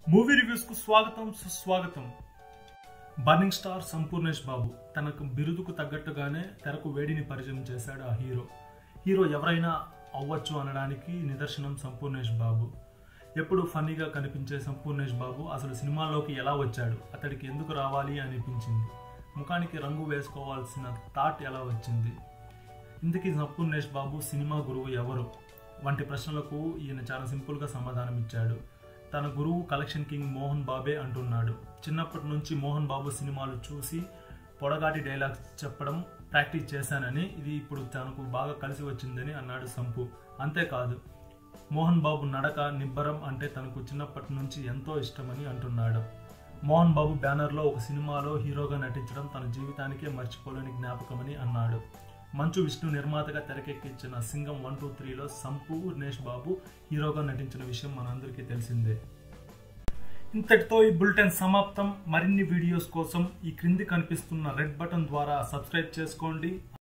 movie reviews కు స్వాగతం సుస్వాగతం బర్నింగ్ స్టార్ సంపూర్ణేష్ బాబు తనకు బిరుదుకు తగ్గట్టుగానే తెరకు వేడిని పరిచయం చేశాడు ఆ హీరో హీరో ఎవరైనా అవ్వచ్చు అనడానికి నిదర్శనం సంపూర్ణేష్ బాబు ఎప్పుడు ఫన్నీగా కనిపించే సంపూర్ణేష్ బాబు అసలు సినిమాలోకి ఎలా వచ్చాడు అతడికి ఎందుకు రావాలి అనిపించింది ముఖానికి రంగు వేసుకోవాల్సిన థాట్ ఎలా వచ్చింది ఇందుకీ సంపూర్ణేష్ బాబు సినిమా గురువు ఎవరు వంటి ప్రశ్నలకు ఈయన చాలా సింపుల్గా సమాధానం ఇచ్చాడు తన గురువు కలెక్షన్ కింగ్ మోహన్ బాబే అంటున్నాడు చిన్నప్పటి నుంచి మోహన్ బాబు సినిమాలు చూసి పొడగాటి డైలాగ్స్ చెప్పడం ప్రాక్టీస్ చేశానని ఇది ఇప్పుడు తనకు బాగా కలిసి వచ్చిందని అన్నాడు సంపు అంతేకాదు మోహన్ బాబు నడక నిబ్బరం అంటే తనకు చిన్నప్పటి నుంచి ఎంతో ఇష్టమని అంటున్నాడు మోహన్ బాబు బ్యానర్లో ఒక సినిమాలో హీరోగా నటించడం తన జీవితానికే మర్చిపోలేని జ్ఞాపకమని అన్నాడు మంచు విష్ణు నిర్మాతగా తెరకెక్కించిన సింగం వన్ టూ త్రీలో సంపూర్ణేష్ బాబు హీరోగా నటించిన విషయం మనందరికీ తెలిసిందే ఇంతటితో ఈ బులెటిన్ సమాప్తం మరిన్ని వీడియోస్ కోసం ఈ క్రింది కనిపిస్తున్న రెడ్ బటన్ ద్వారా సబ్స్క్రైబ్ చేసుకోండి